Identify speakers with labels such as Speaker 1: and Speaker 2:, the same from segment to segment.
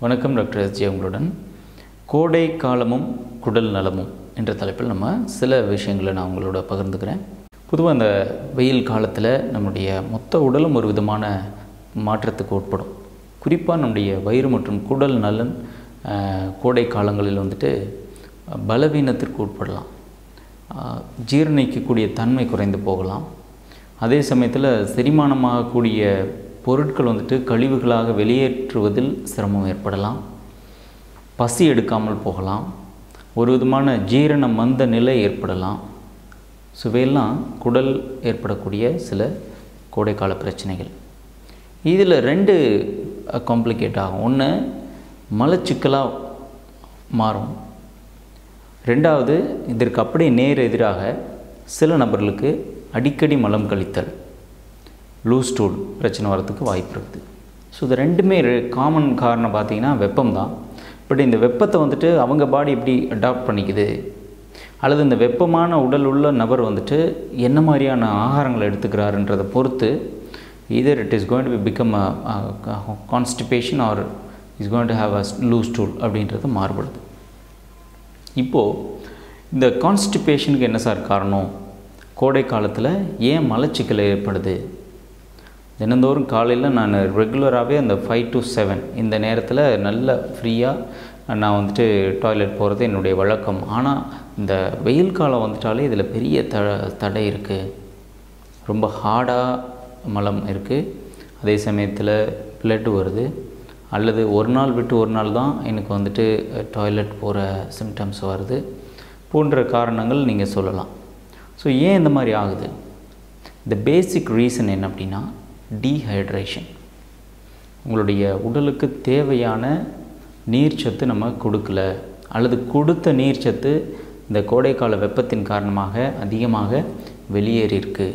Speaker 1: வணக்கம் doctor SJ உங்களுடன் கோடை காலமும் குடல் நலமும் என்ற தலைப்பில் நம்ம சில விஷயங்களை நான் உங்களோட பகிர்ந்துக்கிறேன் பொதுவாக இந்த வெயில் காலத்தில் நம்முடைய மொத்த உடலும் ஒரு விதமான மாற்றத்துக்கு உட்படும் குறிப்பாக நம்முடைய வயிறு மற்றும் குடல் நலன் ஆஹ், கோடை காலங்களில் வந்துட்டு பலவீனத்திற்கு உட்படலாம் ஆஹ், ஜீரணிக்கக்கூடிய தன்மை குறைந்து போகலாம் அதே சமயத்தில் செரிமானமாகக்கூடிய பொருட்கள் வந்துட்டு கழிவுகளாக வெளியேற்றுவதில் சிரமம் ஏற்படலாம் பசி எடுக்காமல் போகலாம் ஒரு விதமான ஜீரண மந்த நிலை ஏற்படலாம் ஸோ இவையெல்லாம் குடல் ஏற்படக்கூடிய சில கோடைக்கால பிரச்சனைகள் இதில் ரெண்டு காம்ப்ளிகேட் ஆகும் ஒன்று மலச்சிக்கலாக மாறும் ரெண்டாவது இதற்கு அப்படியே நேர் எதிராக சில நபர்களுக்கு அடிக்கடி மலம் கழித்தல் லூஸ் ஸ்டூல் பிரச்சனை வரதுக்கு வாய்ப்பு இருக்குது ஸோ இது ரெண்டுமே காமன் காரணம் பார்த்தீங்கன்னா வெப்பம் தான் பட் இந்த வெப்பத்தை வந்துட்டு அவங்க பாடி எப்படி அடாப்ட் பண்ணிக்குது அல்லது இந்த வெப்பமான உடல் உள்ள நபர் வந்துட்டு என்ன மாதிரியான ஆகாரங்களை எடுத்துக்கிறாருன்றதை பொறுத்து either it is going to be become a constipation or is going to have a loose stool அப்படின்றது மாறுபடுது இப்போது இந்த கான்ஸ்டிபேஷனுக்கு என்ன சார் காரணம் கோடை காலத்தில் ஏன் மலச்சிக்கல் ஏற்படுது தினந்தோறும் காலையில் நான் ரெகுலராகவே அந்த ஃபைவ் டு செவன் இந்த நேரத்தில் நல்ல ஃப்ரீயாக நான் வந்துட்டு டாய்லெட் போகிறது என்னுடைய வழக்கம் ஆனால் இந்த வெயில் காலம் வந்துட்டாலே இதில் பெரிய த தடை இருக்குது ரொம்ப ஹார்டாக மலம் இருக்குது அதே சமயத்தில் பிளட் வருது அல்லது ஒரு நாள் விட்டு ஒரு நாள் தான் எனக்கு வந்துட்டு டாய்லெட் போகிற சிம்டம்ஸ் வருது போன்ற காரணங்கள் நீங்கள் சொல்லலாம் ஸோ ஏன் இந்த மாதிரி ஆகுது இந்த பேசிக் ரீசன் என்ன அப்படின்னா டீஹைட்ரேஷன் உங்களுடைய உடலுக்கு தேவையான நீர்ச்சத்து நம்ம கொடுக்கல அல்லது கொடுத்த நீர்ச்சத்து இந்த கோடைக்கால வெப்பத்தின் காரணமாக அதிகமாக வெளியேறியிருக்கு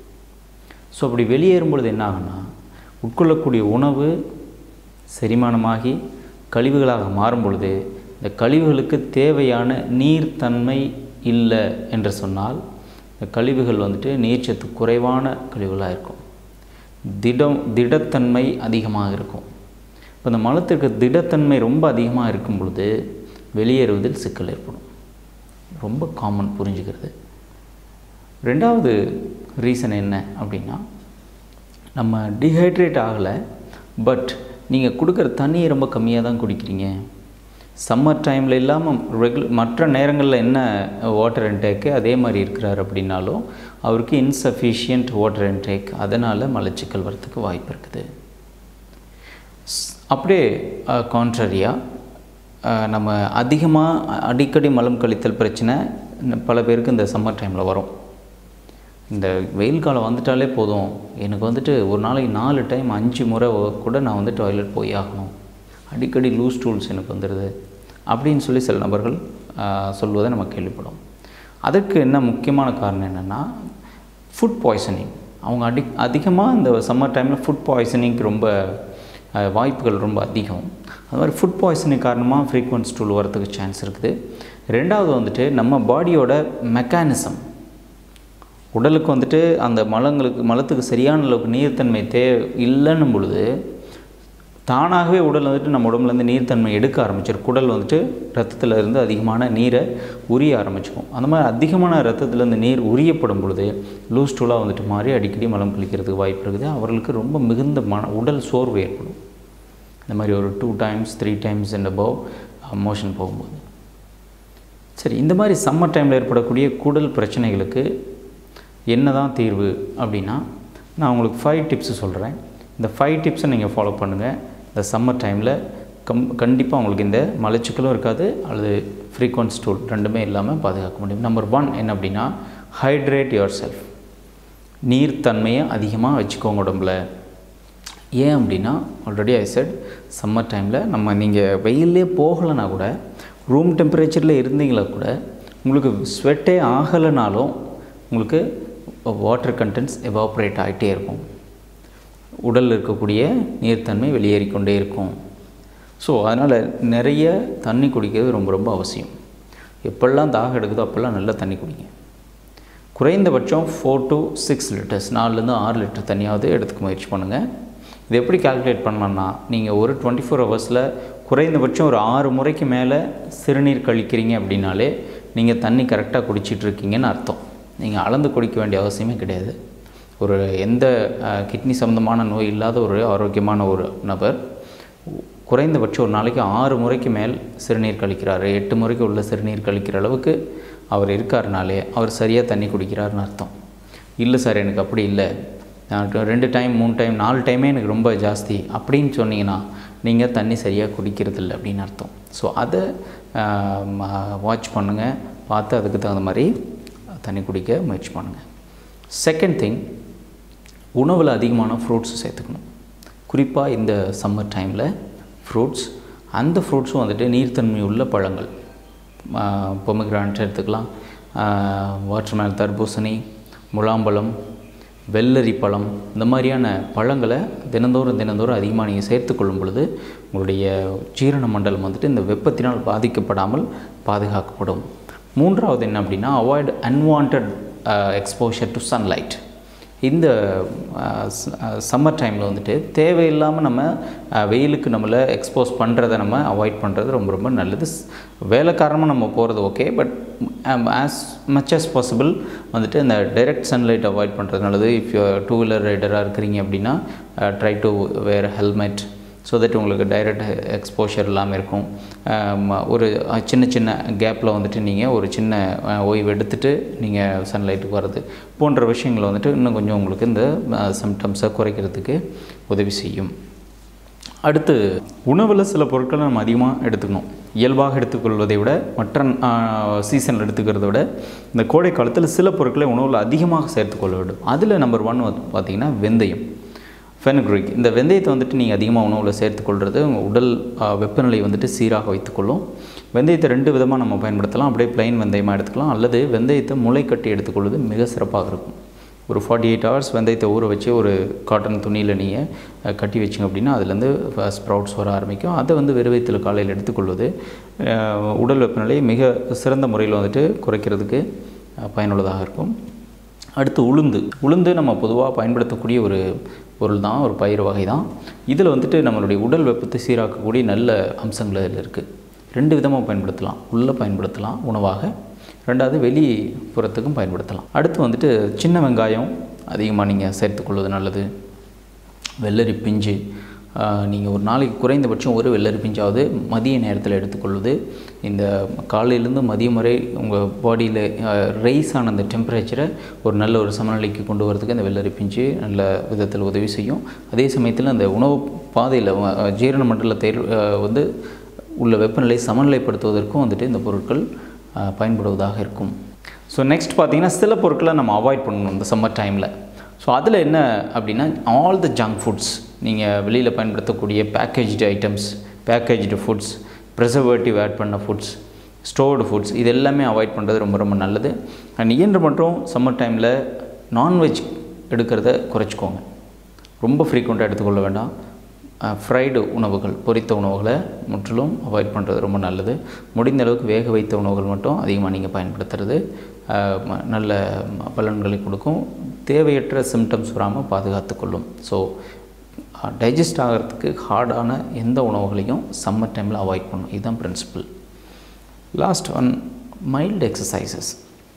Speaker 1: ஸோ அப்படி வெளியேறும் பொழுது என்ன ஆகும்னா உட்கொள்ளக்கூடிய உணவு செரிமானமாகி கழிவுகளாக மாறும் பொழுது இந்த கழிவுகளுக்கு தேவையான நீர்த்தன்மை இல்லை என்று சொன்னால் இந்த கழிவுகள் வந்துட்டு நீர்ச்சத்து குறைவான கழிவுகளாக இருக்கும் திடம் திடத்தன்மை அதிகமாக இருக்கும் இப்போ இந்த மலத்திற்கு திடத்தன்மை ரொம்ப அதிகமாக இருக்கும் பொழுது வெளியேறுவதில் சிக்கல் ஏற்படும் ரொம்ப காமன் புரிஞ்சுக்கிறது ரெண்டாவது ரீசன் என்ன அப்படின்னா நம்ம டீஹைட்ரேட் ஆகலை பட் நீங்கள் கொடுக்குற தண்ணியை ரொம்ப கம்மியாக தான் குடிக்கிறீங்க சம்மர் டைமில் இல்லாமல் ரெகுல மற்ற நேரங்களில் என்ன வாட்டர் இன்டேக்கு அதே மாதிரி இருக்கிறார் அப்படின்னாலும் அவருக்கு இன்சஃபிஷியன்ட் வாட்டர் இன்டேக் அதனால் மலச்சிக்கல் வரத்துக்கு வாய்ப்பு இருக்குது ஸ்- அப்படியே கான்ட்ரரியாக நம்ம அதிகமாக அடிக்கடி மலம் கழித்தல் பிரச்சனை இன்னும் பல பேருக்கு இந்த சம்மர் டைமில் வரும் இந்த வெயில் காலம் வந்துட்டாலே போதும் எனக்கு வந்துட்டு ஒரு நாளைக்கு நாலு டைம் அஞ்சு முறை ஒ- கூட நான் வந்து டாய்லெட் போய் ஆகணும் அடிக்கடி லூஸ் டூல்ஸ் எனக்கு வந்துடுது அப்படின்னு சொல்லி சில நபர்கள் ஆஹ், சொல்வதை நம்ம கேள்விப்படும் அதற்கு என்ன முக்கியமான காரணம் என்னென்னா ஃபுட் பாய்சனிங் அவங்க அடி அதிகமாக இந்த சம்மர் டைமில் ஃபுட் பாய்சனிங்க்கு ரொம்ப ஆஹ், வாய்ப்புகள் ரொம்ப அதிகம் அது மாதிரி ஃபுட் பாய்சனிங் காரணமாக ஃப்ரீக்வன்ட் ஸ்டூல் வரதுக்கு சான்ஸ் இருக்குது ரெண்டாவது வந்துட்டு நம்ம பாடியோட மெக்கானிசம் உடலுக்கு வந்துட்டு அந்த மலங்களுக்கு மலத்துக்கு சரியான அளவுக்கு நீர்த்தன்மை தே இல்லைன்னும் பொழுது தானாகவே உடல் வந்துட்டு நம்ம உடம்புலேருந்து நீர்த்தன்மை எடுக்க ஆரம்பிச்சிடும் குடல் வந்துட்டு ரத்தத்தில் இருந்து அதிகமான நீரை உரிய ஆரம்பிச்சிக்கும் அந்த மாதிரி அதிகமான ரத்தத்துலேருந்து நீர் உரியப்படும் பொழுது லூஸ் டூலாக வந்துட்டு மாறி அடிக்கடி மலம் கழிக்கிறதுக்கு வாய்ப்பு இருக்குது அவர்களுக்கு ரொம்ப மிகுந்த மன உடல் சோர்வு ஏற்படும் இந்த மாதிரி ஒரு two times three times and above motion போகும்போது சரி இந்த மாதிரி சம்மர் டைமில் ஏற்படக்கூடிய குடல் பிரச்சனைகளுக்கு என்ன தான் தீர்வு அப்படின்னா நான் உங்களுக்கு ஃபைவ் டிப்ஸ் சொல்கிறேன் இந்த ஃபைவ் டிப்ஸை நீங்கள் ஃபாலோ பண்ணுங்கள் இந்த சம்மர் டைமில் கம் கண்டிப்பாக உங்களுக்கு இந்த மலச்சிக்கலும் இருக்காது அல்லது ஃப்ரீக்வன்ட் ஸ்டூல் ரெண்டுமே இல்லாமல் பாதுகாக்க முடியும் நம்பர் ஒன் என்ன அப்படின்னா ஹைட்ரேட் யுவர் செல்ஃப் நீர்த்தன்மையை அதிகமாக வச்சுக்கோங்க உடம்புல ஏன் அப்படின்னா ஆல்ரெடி ஐ செட் சம்மர் டைமில் நம்ம நீங்கள் வெயிலே போகலைன்னா கூட ரூம் டெம்பரேச்சரில் இருந்தீங்களா கூட உங்களுக்கு ஸ்வெட்டே ஆகலைனாலும் உங்களுக்கு வாட்டர் கண்டென்ட்ஸ் எவாப்ரேட் ஆகிட்டே இருக்கும் உடலில் இருக்கக்கூடிய நீர்த்தன்மை வெளியேறிக்கொண்டே இருக்கும் ஸோ அதனால் நிறைய தண்ணி குடிக்கிறது ரொம்ப ரொம்ப அவசியம் எப்பெல்லாம் தாகம் எடுக்குதோ அப்போல்லாம் நல்லா தண்ணி குடிங்க குறைந்தபட்சம் ஃபோர் to சிக்ஸ் லிட்டர்ஸ் நாலுலேருந்து ஆறு லிட்டர் தண்ணியாவது எடுத்துக்க முயற்சி பண்ணுங்கள் இது எப்படி கால்குலேட் பண்ணலாம்னா நீங்கள் ஒரு டுவெண்ட்டி ஃபோர் ஹவர்ஸில் குறைந்தபட்சம் ஒரு ஆறு முறைக்கு மேலே சிறுநீர் கழிக்கிறீங்க அப்படின்னாலே நீங்கள் தண்ணி கரெக்டாக குடிச்சிட்டு இருக்கீங்கன்னு அர்த்தம் நீங்கள் அளந்து குடிக்க வேண்டிய அவசியமே கிடையாது ஒரு எந்த கிட்னி சம்மந்தமான நோய் இல்லாத ஒரு ஆரோக்கியமான ஒரு நபர் குறைந்தபட்சம் ஒரு நாளைக்கு ஆறு முறைக்கு மேல் சிறுநீர் கழிக்கிறாரு எட்டு முறைக்கு உள்ள சிறுநீர் கழிக்கிற அளவுக்கு அவர் இருக்காருனாலே அவர் சரியாக தண்ணி குடிக்கிறாருன்னு அர்த்தம் இல்லை சார் எனக்கு அப்படி இல்லை நான் ரெண்டு டைம் மூணு டைம் நாலு டைமே எனக்கு ரொம்ப ஜாஸ்தி அப்படின்னு சொன்னீங்கன்னா நீங்கள் தண்ணி சரியாக குடிக்கிறதில்ல அப்படின்னு அர்த்தம் ஸோ அதை வாட்ச் பண்ணுங்கள் பார்த்து அதுக்கு தகுந்த மாதிரி தண்ணி குடிக்க முயற்சி பண்ணுங்கள் செகண்ட் திங் உணவில் அதிகமான ஃப்ரூட்ஸ் சேர்த்துக்கணும் குறிப்பாக இந்த சம்மர் டைமில் ஃப்ரூட்ஸ் அந்த ஃப்ரூட்ஸும் வந்துட்டு நீர்த்தன்மை உள்ள பழங்கள் பொமக்ரானட் எடுத்துக்கலாம் வாட்டர்மேல் தர்பூசணி முலாம்பழம் வெள்ளரி பழம் இந்த மாதிரியான பழங்களை தினந்தோறும் தினந்தோறும் அதிகமாக நீங்கள் சேர்த்துக்கொள்ளும் பொழுது உங்களுடைய ஜீரண மண்டலம் வந்துட்டு இந்த வெப்பத்தினால் பாதிக்கப்படாமல் பாதுகாக்கப்படும் மூன்றாவது என்ன அப்படின்னா avoid unwanted exposure to sunlight இந்த சம்மர் டைமில் வந்துட்டு தேவையில்லாமல் நம்ம அஹ், வெயிலுக்கு நம்மளை எக்ஸ்போஸ் பண்ணுறதை நம்ம அவாய்ட் பண்ணுறது ரொம்ப ரொம்ப நல்லது ஸ்- வேலை காரணமாக நம்ம போகிறது okay but as much as possible வந்துட்டு இந்த டைரக்ட் சன்லைட் அவாய்ட் பண்ணுறது நல்லது இஃப் யூ டூ வீலர் ரைடராக இருக்கிறீங்க அப்படின்னா try to wear helmet so that உங்களுக்கு டைரக்ட் எக்ஸ்போஷர் இல்லாமல் இருக்கும் ஆம், ஒரு அஹ், சின்ன சின்ன கேப்பில் வந்துட்டு நீங்கள் ஒரு சின்ன அஹ், ஓய்வு எடுத்துட்டு நீங்கள் சன்லைட்டுக்கு வர்றது போன்ற விஷயங்களை வந்துட்டு இன்னும் கொஞ்சம் உங்களுக்கு இந்த சிம்டம்ஸை குறைக்கிறதுக்கு உதவி செய்யும் அடுத்து உணவில் சில பொருட்களை நம்ம அதிகமாக எடுத்துக்கணும் இயல்பாக எடுத்துக்கொள்வதை விட மற்ற சீசனில் எடுத்துக்கிறத விட இந்த கோடை காலத்தில் சில பொருட்களை உணவில் அதிகமாக சேர்த்துக்கொள்ள வேண்டும் அதில் நம்பர் ஒன் வந்து பார்த்திங்கன்னா வெந்தயம் ஃபெனுக்ரிக் இந்த வெந்தயத்தை வந்துட்டு நீங்கள் அதிகமாக உணவில் சேர்த்துக்கொள்கிறது உங்கள் உடல் ஆ, வெப்பநிலை வந்துட்டு சீராக வைத்துக்கொள்ளும் வெந்தயத்தை ரெண்டு விதமாக நம்ம பயன்படுத்தலாம் அப்படியே plain வெந்தயமாக எடுத்துக்கலாம் அல்லது வெந்தயத்தை முளை கட்டி எடுத்துக்கொள்வது மிக சிறப்பாக இருக்கும் ஒரு ஃபார்ட்டி எயிட் ஹவர்ஸ் வெந்தயத்தை ஊற வச்சு ஒரு காட்டன் துணியில் நீங்கள் அஹ், கட்டி வச்சிங்க அப்படின்னா அதுலேருந்து ஸ்ப்ரவுட்ஸ் வர ஆரம்பிக்கும் அதை வந்து வெறுவயத்தில் காலையில் எடுத்துக்கொள்வது அஹ், உடல் வெப்பநிலையை மிக சிறந்த முறையில் வந்துட்டு குறைக்கிறதுக்கு அஹ், பயனுள்ளதாக இருக்கும் அடுத்து உளுந்து உளுந்து நம்ம பொதுவாக பயன்படுத்தக்கூடிய ஒரு பொருள் தான் ஒரு பயிர் வகை தான் இதில் வந்துட்டு நம்மளுடைய உடல் வெப்பத்தை சீராக்கக்கூடிய நல்ல அம்சங்கள் இதில் இருக்குது ரெண்டு விதமாக பயன்படுத்தலாம் உள்ளே பயன்படுத்தலாம் உணவாக ரெண்டாவது வெளி புறத்துக்கும் பயன்படுத்தலாம் அடுத்து வந்துட்டு சின்ன வெங்காயம் அதிகமாக நீங்கள் சேர்த்துக்கொள்வது நல்லது வெள்ளரி பிஞ்சு நீங்கள் ஒரு நாளைக்கு குறைந்தபட்சம் ஒரு வெள்ளரி பிஞ்சாவது மதிய நேரத்தில் எடுத்துக்கொள்வது இந்த காலையிலேருந்து மதியம் வரை உங்கள் பாடியில் ரைஸ் ஆன அந்த டெம்பரேச்சரை ஒரு நல்ல ஒரு சமநிலைக்கு கொண்டு வரதுக்கு இந்த வெள்ளரி பிஞ்சு நல்ல விதத்தில் உதவி செய்யும் அதே சமயத்தில் அந்த உணவு பாதையில் அஹ், ஜீரண மண்டலத்தை அஹ், வந்து உள்ள வெப்பநிலை சமநிலைப்படுத்துவதற்கும் வந்துட்டு இந்த பொருட்கள் அஹ், பயன்படுவதாக இருக்கும் ஸோ நெக்ஸ்ட் பார்த்தீங்கன்னா சில பொருட்களை நம்ம அவாய்ட் பண்ணணும் இந்த சம்மர் டைமில் ஸோ அதில் என்ன அப்படின்னா ஆல் த ஜங்க் ஃபுட்ஸ் நீங்கள் வெளியில் பயன்படுத்தக்கூடிய packaged items packaged foods preservative add பண்ண ஃபுட்ஸ் ஸ்டோர்டு ஃபுட்ஸ் இது எல்லாமே அவாய்ட் பண்ணுறது ரொம்ப ரொம்ப நல்லது அண்ட் இயன்ற மட்டும் சம்மர் டைமில் நான்வெஜ் எடுக்கிறத குறைச்சிக்கோங்க ரொம்ப ஃப்ரீக்வெண்ட்டாக எடுத்துக்கொள்ள வேண்டாம் ஃப்ரைடு உணவுகள் பொரித்த உணவுகளை முற்றிலும் அவாய்ட் பண்ணுறது ரொம்ப நல்லது முடிந்த அளவுக்கு வேக வைத்த உணவுகள் மட்டும் அதிகமாக நீங்கள் பயன்படுத்துறது அஹ், ம- நல்ல ம- பலன்களை கொடுக்கும் தேவையற்ற சிம்டம்ஸ் வராமல் பாதுகாத்துக்கொள்ளும் ஸோ டைஜஸ்ட் ஆகிறதுக்கு ஹார்டான எந்த உணவுகளையும் சம்மர் டைமில் அவாய்ட் பண்ணும் இதுதான் principal last one mild exercises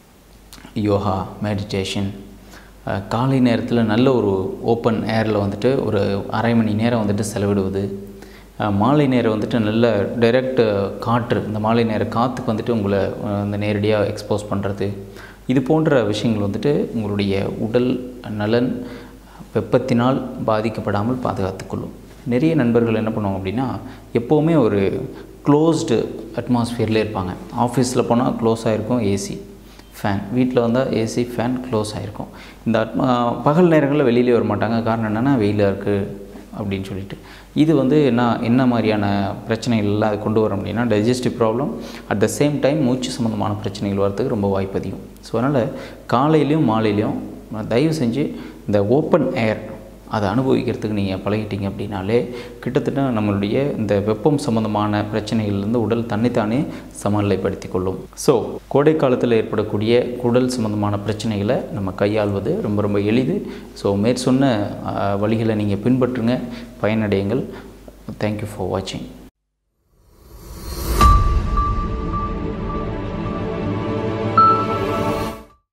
Speaker 1: yoga meditation காலை நேரத்தில் நல்ல ஒரு ஓப்பன் ஏரில் வந்துட்டு ஒரு அரை மணி நேரம் வந்துட்டு செலவிடுவது அஹ், மாலை நேரம் வந்துட்டு நல்ல டைரக்ட் காற்று இந்த மாலை நேர காற்றுக்கு வந்துட்டு உங்களை அஹ், இந்த நேரடியாக எக்ஸ்போஸ் பண்ணுறது இது போன்ற விஷயங்கள் வந்துட்டு உங்களுடைய உடல் நலன் வெப்பத்தினால் பாதிக்கப்படாமல் பாதுகாத்துக்கொள்ளும் நிறைய நண்பர்கள் என்ன பண்ணுவாங்க அப்படின்னா எப்போவுமே ஒரு க்ளோஸ்டு அட்மாஸ்ஃபியர்லேயே இருப்பாங்க ஆஃபீஸில் போனால் க்ளோஸ் ஆகிருக்கும் ஏசி ஃபேன் வீட்டில் வந்தால் ஏசி ஃபேன் க்ளோஸ் ஆகிருக்கும் இந்த அட்மா பகல் நேரங்களில் வெளியிலே வர மாட்டாங்க காரணம் என்னென்னா வெயிலாக இருக்குது அப்படின்னு சொல்லிட்டு இது வந்து என்ன என்ன மாதிரியான பிரச்சனைகள் எல்லாம் அது கொண்டு வரும் அப்படின்னா digestive problem at the same time மூச்சு சம்மந்தமான பிரச்சனைகள் வரதுக்கு ரொம்ப வாய்ப்பு அதிகம் ஸோ அதனால் காலையிலையும் மாலையிலையும் தயவு செஞ்சு இந்த ஓப்பன் ஏர் அதை அனுபவிக்கிறதுக்கு நீங்கள் பழகிட்டீங்க அப்படின்னாலே கிட்டத்தட்ட நம்மளுடைய இந்த வெப்பம் சம்பந்தமான பிரச்சனைகள்லேருந்து உடல் தன்னைத்தானே சமநிலைப்படுத்திக் கொள்ளும் ஸோ கோடை காலத்தில் ஏற்படக்கூடிய குடல் சம்பந்தமான பிரச்சனைகளை நம்ம கையாள்வது ரொம்ப ரொம்ப எளிது ஸோ மேற்சொன்ன அஹ், வழிகளை நீங்கள் பின்பற்றுங்க பயனடையுங்கள் தேங்க்யூ ஃபார் வாட்சிங்